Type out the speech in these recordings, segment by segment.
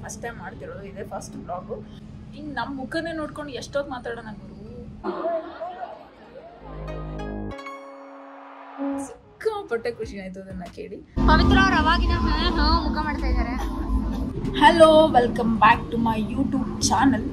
first time ಮಾಡ್ತಿರೋದು ಇದೇ first blog ಹಿಂಗೆ ನಮ್ಮ ಮುಖನೇ ನೋಡ್ಕೊಂಡು ಎಷ್ಟೊತ್ತು ಮಾತಾಡೋಣ ಗುರು ಸಿಕ್ಕಾಪಟ್ಟೆ ಖುಷಿ ಆಯ್ತು ಅದನ್ನ ಕೇಳಿ ಪವಿತ್ರ ಅವ್ರು ಅವಾಗಿನ ಹಾ ಹಾ ಮುಖ ಮಾಡ್ತಾ ಇದ್ದಾರೆ hello welcome back to my YouTube channel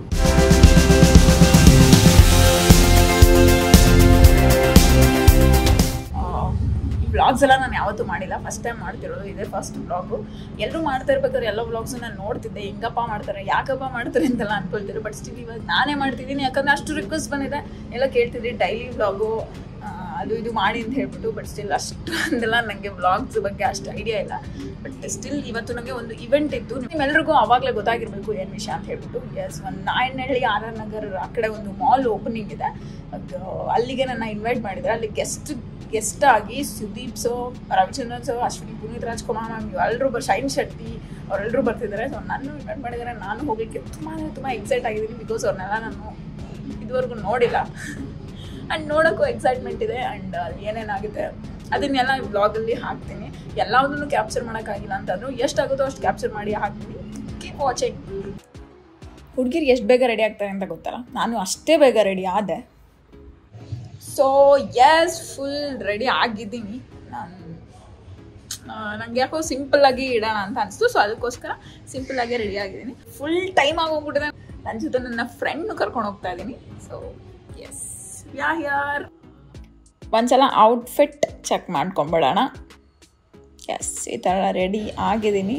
ಈ ವ್ಲಾಗ್ಸ್ ಎಲ್ಲ ನಾನು ಯಾವತ್ತೂ ಮಾಡಿಲ್ಲ ಫಸ್ಟ್ ಟೈಮ್ ಮಾಡ್ತಿರೋದು ಇದೇ ಫಸ್ಟ್ ವ್ಲಾಗು ಎಲ್ಲರೂ ಮಾಡ್ತಾ ಇರ್ಬೇಕಾದ್ರೆ ಎಲ್ಲ ವ್ಲಾಗ್ಸ್ ನಾನು ನೋಡ್ತಿದ್ದೆ ಹೆಂಗಪ್ಪ ಮಾಡ್ತಾರೆ ಯಾಕಪ್ಪ ಮಾಡ್ತಾರೆ ಅಂತೆಲ್ಲ ಅನ್ಕೊಳ್ತಾರೆ ಬಟ್ ಸ್ಟಿಲ್ ಇವಾಗ ನಾನೇ ಮಾಡ್ತಿದ್ದೀನಿ ಯಾಕಂದ್ರೆ ಅಷ್ಟು ರಿಕ್ವೆಸ್ಟ್ ಬಂದಿದೆ ಎಲ್ಲ ಕೇಳ್ತಿದ್ರಿ ಡೈಲಿ ವ್ಲಾಗು ಅದು ಇದು ಮಾಡಿ ಅಂತ ಹೇಳ್ಬಿಟ್ಟು ಬಟ್ ಸ್ಟಿಲ್ ಅಷ್ಟು ಅಂದೆಲ್ಲ ನನಗೆ ವ್ಲಾಗ್ಸ್ ಬಗ್ಗೆ ಅಷ್ಟು ಐಡಿಯಾ ಇಲ್ಲ ಬಟ್ ಸ್ಟಿಲ್ ಇವತ್ತು ನನಗೆ ಒಂದು ಇವೆಂಟ್ ಇತ್ತು ನಿಮ್ಮೆಲ್ರಿಗೂ ಅವಾಗಲೇ ಗೊತ್ತಾಗಿರಬೇಕು ಏನು ವಿಷಯ ಅಂತ ಹೇಳ್ಬಿಟ್ಟು ಎಸ್ ಒಂದು ನಾಯನಹಳ್ಳಿ ಆರ್ ಆರ್ ನಗರ್ ಆ ಕಡೆ ಒಂದು ಮಾಲ್ ಓಪನಿಂಗ್ ಇದೆ ಅದು ಅಲ್ಲಿಗೆ ನನ್ನ ಇನ್ವೈಟ್ ಮಾಡಿದ್ದಾರೆ ಅಲ್ಲಿ ಗೆಸ್ಟ್ ಗೆಸ್ಟ್ ಆಗಿ Sudeep so Ravichandran so Ashwini Puneeth Rajkumar ma'am ಎಲ್ಲರೂ ಬರ್ ಶೈನ್ ಶೆಟ್ಟಿ ಅವರೆಲ್ಲರೂ ಬರ್ತಿದ್ದಾರೆ ಸೊ ನಾನು ಇನ್ವೈಟ್ ಮಾಡಿದ್ದಾರೆ ನಾನು ಹೋಗಲಿಕ್ಕೆ ತುಂಬ ತುಂಬ ಎಕ್ಸೈಟ್ ಆಗಿದ್ದೀನಿ ಬಿಕಾಸ್ ಅವ್ರನ್ನೆಲ್ಲ ನಾನು ಇದುವರೆಗೂ ನೋಡಿಲ್ಲ ಆ್ಯಂಡ್ ನೋಡೋಕ್ಕೂ ಎಕ್ಸೈಟ್ಮೆಂಟ್ ಇದೆ ಆ್ಯಂಡ್ ಅಲ್ಲಿ ಏನೇನಾಗುತ್ತೆ ಅದನ್ನೆಲ್ಲ ಬ್ಲಾಗಲ್ಲಿ ಹಾಕ್ತೀನಿ ಎಲ್ಲದನ್ನು ಕ್ಯಾಪ್ಚರ್ ಮಾಡೋಕ್ಕಾಗಿಲ್ಲ ಅಂತಂದ್ರು ಎಷ್ಟಾಗುತ್ತೋ ಅಷ್ಟು ಕ್ಯಾಪ್ಚರ್ ಮಾಡಿ ಹಾಕ್ತೀನಿ ಕೀಪ್ ವಾಚಿಂಗ್ ಹುಡುಗಿರು ಎಷ್ಟು ಬೇಗ ರೆಡಿ ಆಗ್ತಾರೆ ಅಂತ ಗೊತ್ತಲ್ಲ ನಾನು ಅಷ್ಟೇ ಬೇಗ ರೆಡಿ ಆದೆ ಸೊ ಎಸ್ ಫುಲ್ ರೆಡಿ ಆಗಿದ್ದೀನಿ ನಾನು ನಂಗೆ ಯಾಕೋ ಸಿಂಪಲ್ ಆಗಿ ಇಡೋಣ ಅಂತ ಅನಿಸ್ತು ಸೊ ಅದಕ್ಕೋಸ್ಕರ ಸಿಂಪಲ್ ಆಗಿ ರೆಡಿ ಆಗಿದ್ದೀನಿ ಫುಲ್ ಟೈಮ್ ಆಗೋಗ್ಬಿಟ್ಟಿದೆ ನನ್ನ ಜೊತೆ ನನ್ನ ಫ್ರೆಂಡ್ನು ಕರ್ಕೊಂಡು ಹೋಗ್ತಾ ಇದ್ದೀನಿ ಸೊ ಎಸ್ ಯಾ ಯಾರ್ ಒಂದ್ಸಲ ಔಟ್ಫಿಟ್ ಚೆಕ್ ಮಾಡ್ಕೊಂಬಿಡೋಣ ಎಸ್ ಈ ಥರ ರೆಡಿ ಆಗಿದ್ದೀನಿ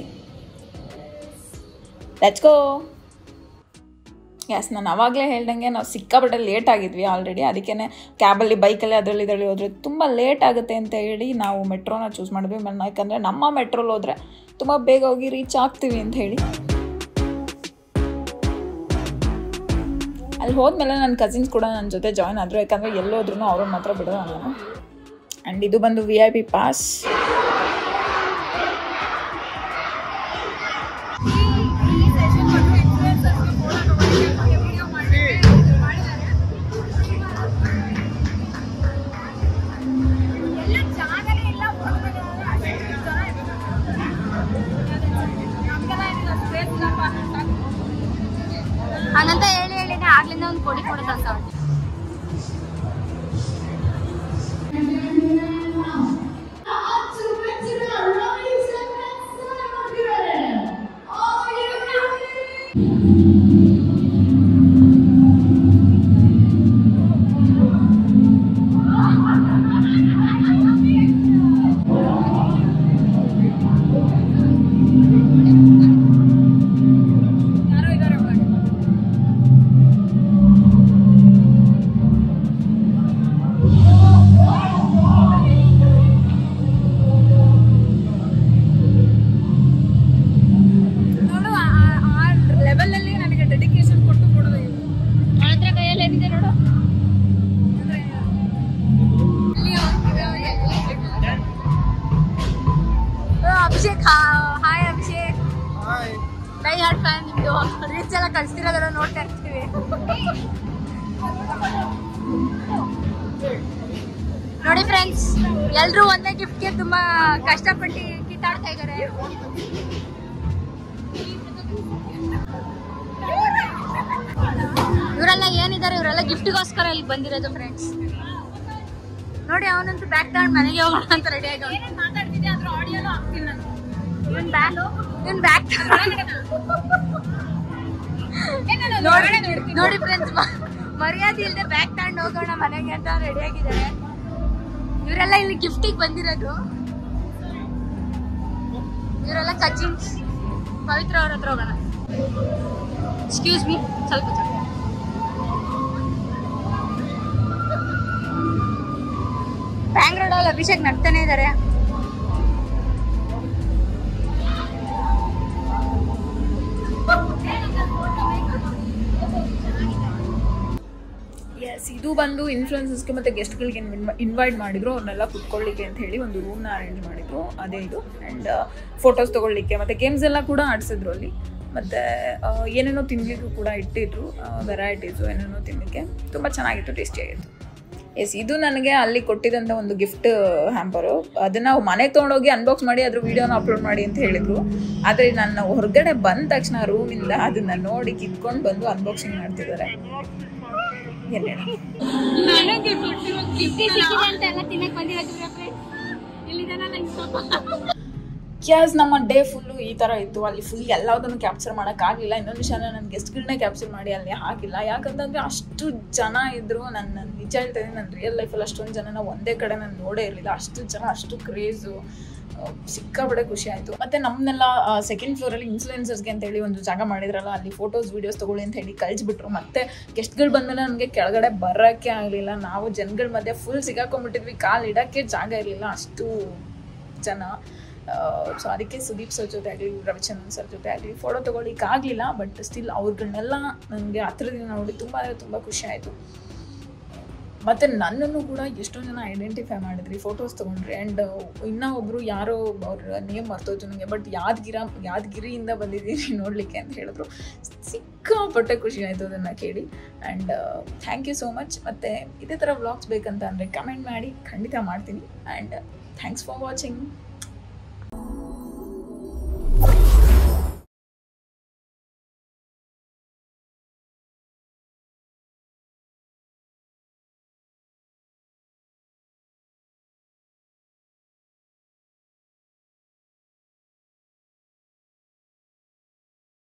ಲೆಟ್ಸ್ ಎಸ್ ನಾನು ಅವಾಗಲೇ ಹೇಳ್ದಂಗೆ ನಾವು ಸಿಕ್ಕಾಪಟ್ಟೆ ಲೇಟ್ ಆಗಿದ್ವಿ ಆಲ್ರೆಡಿ ಅದಕ್ಕೇ ಕ್ಯಾಬಲ್ಲಿ ಬೈಕಲ್ಲಿ ಅದರಲ್ಲಿ ಇದರಲ್ಲಿ ಹೋದರೆ ತುಂಬ ಲೇಟ್ ಆಗುತ್ತೆ ಅಂತ ಹೇಳಿ ನಾವು ಮೆಟ್ರೋನ ಚೂಸ್ ಮಾಡಿದ್ವಿ ಮೆಲ್ ಯಾಕಂದರೆ ನಮ್ಮ ಮೆಟ್ರೋಲ್ ಹೋದರೆ ತುಂಬ ಬೇಗ ಹೋಗಿ ರೀಚ್ ಆಗ್ತೀವಿ ಅಂತ ಹೇಳಿ ಅಲ್ಲಿ ಹೋದ್ಮೇಲೆ ನನ್ನ ಕಸಿನ್ಸ್ ಕೂಡ ನನ್ನ ಜೊತೆ ಜಾಯ್ನ್ ಆದರು ಯಾಕಂದರೆ ಎಲ್ಲೋದ್ರೂ ಅವ್ರನ್ನ ಮಾತ್ರ ಬಿಡೋದು ನಾನು ಆ್ಯಂಡ್ ಇದು ಬಂದು ವಿ ಐ ಪಿ ಪಾಸ್ ಹಂಗಂತ ಹೇಳಿ ಹೇಳಿನೇ ಆಗ್ಲಿಂದ ಒಂದು ಕೊಡಿ ಕೊಡುತ್ತಂತ ನೋಡು ಆ ಲೆವೆಲಲ್ಲಿ ನನಗೆ ಡೆಡಿಕೇಶನ್ ಕೊಟ್ಟು ಕೊಡೋದು ಇದು ಅವಳ ಹತ್ರ ಕೈಯಲ್ಲಿ ಏನಿದೆ ನೋಡು oh, Abhishek hi Abhishek die hard fan ನಿಮ್ದು ರೀಲ್ಸ್ ಎಲ್ಲ ಕಳಿಸ್ತಿರೋದೆಲ್ಲ ನೋಡ್ತಾ ಇರ್ತೀವಿ ನೋಡಿ ಫ್ರೆಂಡ್ಸ್ ಎಲ್ರು ಒಂದೇ ಗಿಫ್ಟ್ಗೆ ತುಂಬಾ ಕಷ್ಟಪಟ್ಟು ಕಿತ್ತಾಡ್ತಾ ಇದ್ದಾರೆ ಇವರೆಲ್ಲ ಏನಿದ್ದಾರೆ ಇವರೆಲ್ಲ ಗಿಫ್ಟ್ಗೋಸ್ಕರ ಇಲ್ಲಿ ಬಂದಿರೋದು ಫ್ರೆಂಡ್ಸ್ ನೋಡಿ ಅವನಂತೂ ಬ್ಯಾಗ್ ತಗೊಂಡು ಮನೆಗೆ ಹೋಗೋಣ ಅಂತ ರೆಡಿ ಆಗಿ ಮಾತಾಡ್ತಿದ್ದೆ ಅದ್ರ ಆಡಿಯೋನು ಹಾಕ್ತೀನಿ ನಾನು ಇವನ್ ಬ್ಯಾಗ್ ಇವನ್ ಬ್ಯಾಗ್ ನೋಡಿ ನೋಡಿ ಫ್ರೆಂಡ್ಸ್ ಮರ್ಯಾದೆ ಇಲ್ಲದೆ ಬ್ಯಾಗ್ ತಗೊಂಡು ಹೋಗೋಣ ಮನೆಗೆ ಅಂತ ರೆಡಿ ಆಗಿದ್ದಾರೆ ಇವರೆಲ್ಲ ಇಲ್ಲಿ ಗಿಫ್ಟಿಗೆ ಬಂದಿರೋದು ಇವರೆಲ್ಲ ಕಜಿನ್ಸ್ ಪವಿತ್ರ ಅವ್ರ ಹತ್ರ ಹೋಗೋಣ ಎಕ್ಸ್ಕ್ಯೂಸ್ ಮೀ ಸ್ವಲ್ಪ ಸ್ವಲ್ಪ ಬ್ಯಾಂಗ್ ರೋಡಲ್ಲಿ ಅಭಿಷೇಕ್ ನಗ್ತಾನೆ ಇದ್ದಾರೆ ಎಸ್ ಇದು ಬಂದು ಇನ್ಫ್ಲುಯೆನ್ಸಸ್ಗೆ ಮತ್ತು ಗೆಸ್ಟ್ಗಳಿಗೆ ಇನ್ವೈಟ್ ಮಾಡಿದ್ರು ಅವ್ರನ್ನೆಲ್ಲ ಕುತ್ಕೊಳ್ಳಿಕ್ಕೆ ಅಂತ ಹೇಳಿ ಒಂದು ರೂಮ್ನ ಅರೇಂಜ್ ಮಾಡಿದ್ರು ಅದೇ ಇದು ಆ್ಯಂಡ್ ಫೋಟೋಸ್ ತೊಗೊಳ್ಳಿಕ್ಕೆ ಮತ್ತು ಗೇಮ್ಸ್ ಎಲ್ಲ ಕೂಡ ಆಡಿಸಿದ್ರು ಅಲ್ಲಿ ಮತ್ತು ಏನೇನೋ ತಿನ್ನಲಿಕ್ಕೂ ಕೂಡ ಇಟ್ಟಿದ್ರು ವೆರೈಟೀಸು ಏನೇನೋ ತಿನ್ನಲಿಕ್ಕೆ ತುಂಬ ಚೆನ್ನಾಗಿತ್ತು ಟೇಸ್ಟಿಯಾಗಿತ್ತು ಎಸ್ ಇದು ನನಗೆ ಅಲ್ಲಿ ಕೊಟ್ಟಿದ್ದಂಥ ಒಂದು ಗಿಫ್ಟ್ ಹ್ಯಾಂಪರು ಅದನ್ನ ನಾವು ಮನೆಗೆ ತೊಗೊಂಡೋಗಿ ಅನ್ಬಾಕ್ಸ್ ಮಾಡಿ ಅದ್ರ ವಿಡಿಯೋನ ಅಪ್ಲೋಡ್ ಮಾಡಿ ಅಂತ ಹೇಳಿದ್ರು ಆದರೆ ನಾನು ಹೊರಗಡೆ ಬಂದ ತಕ್ಷಣ ರೂಮಿಂದ ಅದನ್ನ ನೋಡಿ ಕಿತ್ಕೊಂಡು ಬಂದು ಅನ್ಬಾಕ್ಸಿಂಗ್ ಮಾಡ್ತಿದ್ದಾರೆ ಏನ್ ಹೇಳಿ ನನಗೆ ಕೊಟ್ಟಿರೋ ಗಿಫ್ಟ್ ಸಿಕ್ಕಿದೆ ಅಂತ ಎಲ್ಲ ತಿನ್ನಕ್ ಬಂದಿರೋದು ಇಲ್ಲಿದಾನ ಕ್ಯಾಸ್ ನಮ್ಮ ಡೇ ಫುಲ್ಲು ಈ ಥರ ಇತ್ತು ಅಲ್ಲಿ ಫುಲ್ ಎಲ್ಲದನ್ನು ಕ್ಯಾಪ್ಚರ್ ಮಾಡೋಕ್ಕಾಗಲಿಲ್ಲ ಇನ್ನೊಂದು ವಿಷಯನ ನನ್ನ ಗೆಸ್ಟ್ಗಳನ್ನೇ ಕ್ಯಾಪ್ಚರ್ ಮಾಡಿ ಅಲ್ಲಿ ಹಾಕಿಲ್ಲ ಯಾಕಂತಂದರೆ ಅಷ್ಟು ಜನ ಇದ್ದರು ನನ್ನ ನಾನು ನಿಜ ಹೇಳ್ತಾ ಇದ್ದೀನಿ ನನ್ನ ರಿಯಲ್ ಲೈಫಲ್ಲಿ ಅಷ್ಟೊಂದು ಜನನ ಒಂದೇ ಕಡೆ ನಾನು ನೋಡೇ ಇರಲಿಲ್ಲ ಅಷ್ಟು ಜನ ಅಷ್ಟು ಕ್ರೇಜು ಸಿಕ್ಕಾಪಡೆ ಖುಷಿ ಆಯಿತು ಮತ್ತು ನಮ್ಮನ್ನೆಲ್ಲ ಸೆಕೆಂಡ್ ಫ್ಲೋರಲ್ಲಿ ಇನ್ಫ್ಲೂಯೆನ್ಸರ್ಸ್ಗೆ ಅಂತೇಳಿ ಒಂದು ಜಾಗ ಮಾಡಿದ್ರಲ್ಲ ಅಲ್ಲಿ ಫೋಟೋಸ್ ವೀಡಿಯೋಸ್ ತೊಗೊಳ್ಳಿ ಅಂತ ಹೇಳಿ ಕಳಿಸ್ಬಿಟ್ರು ಮತ್ತು ಗೆಸ್ಟ್ಗಳು ಬಂದಮೇಲೆ ನನಗೆ ಕೆಳಗಡೆ ಬರೋಕ್ಕೆ ಆಗಲಿಲ್ಲ ನಾವು ಜನಗಳ ಮಧ್ಯೆ ಫುಲ್ ಸಿಗಾಕೊಂಡ್ಬಿಟ್ಟಿದ್ವಿ ಕಾಲು ಇಡೋಕ್ಕೆ ಜಾಗ ಇರಲಿಲ್ಲ ಅಷ್ಟು ಜನ ಸೊ ಅದಕ್ಕೆ ಸುದೀಪ್ ಸರ್ ಜೊತೆ ಆಗಲಿ ರವಿಚಂದ್ರನ್ ಸರ್ ಜೊತೆ ಆಗಲಿ ಫೋಟೋ ತೊಗೊಳ್ಳಿಕ್ಕೆ ಆಗಲಿಲ್ಲ ಬಟ್ ಸ್ಟಿಲ್ ಅವ್ರುಗಳನ್ನೆಲ್ಲ ನನಗೆ ಹತ್ರದಿಂದ ನೋಡಿ ತುಂಬ ಅಂದರೆ ತುಂಬ ಖುಷಿ ಆಯಿತು ಮತ್ತು ನನ್ನನ್ನು ಕೂಡ ಎಷ್ಟೋ ಜನ ಐಡೆಂಟಿಫೈ ಮಾಡಿದ್ರಿ ಫೋಟೋಸ್ ತೊಗೊಂಡ್ರಿ ಆ್ಯಂಡ್ ಇನ್ನೂ ಒಬ್ಬರು ಯಾರೋ ಅವ್ರ ನೇಮ್ ಮರ್ತೋಯ್ತು ನನಗೆ ಬಟ್ ಯಾದಗಿರ ಯಾದಗಿರಿಯಿಂದ ಬಂದಿದ್ದೀರಿ ನೋಡಲಿಕ್ಕೆ ಅಂತ ಹೇಳಿದ್ರು ಸಿಕ್ಕಾಪಟ್ಟೆ ಖುಷಿ ಆಯಿತು ಅದನ್ನು ಕೇಳಿ and thank you so much ಮತ್ತು ಇದೇ ಥರ ವ್ಲಾಗ್ಸ್ ಬೇಕಂತ ಅಂದರೆ ಕಮೆಂಟ್ ಮಾಡಿ ಖಂಡಿತ ಮಾಡ್ತೀನಿ ಆ್ಯಂಡ್ ಥ್ಯಾಂಕ್ಸ್ ಫಾರ್ ವಾಚಿಂಗ್